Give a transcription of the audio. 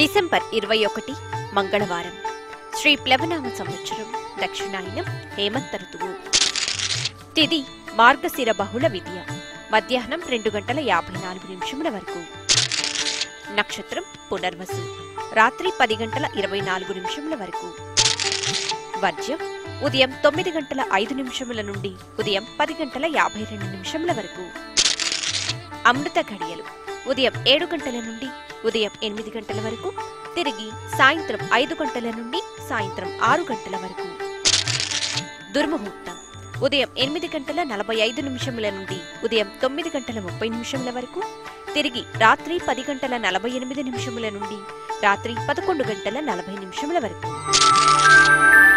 December ఇరవై ఒకటి మంగళవారం శ్రీ ప్లవనామ సంవత్సరం దక్షిణాయనం హేమంత ఋతువు తిది మార్గశిర బహుళ విద్య మధ్యాహ్నం రెండు గంటల యాభై నాలుగు నిమిషముల వరకు నక్షత్రం పునర్వసు రాత్రి పది గంటల ఇరవై నాలుగు నిమిషముల వరకు వర్జ్యం ఉదయం తొమ్మిది గంటల ఐదు నిమిషముల నుండి ఉదయం పది గంటల యాభై రెండు నిమిషముల వరకు అమృత ఘడియలు ఉదయం ఏడు గంటల నుండి ఉదయం ఎనిమిది గంటల వరకు తిరిగి సాయంత్రం ఐదు గంటల నుండి సాయంత్రం ఆరు గంటల వరకు దుర్ముహూర్తం ఉదయం ఎనిమిది గంటల నలభై ఐదు నిమిషముల నుండి ఉదయం తొమ్మిది గంటల ముప్పై నిమిషముల వరకు తిరిగి రాత్రి పది గంటల నలభై ఎనిమిది నిమిషముల నుండి రాత్రి పదకొండు గంటల నలభై నిమిషముల వరకు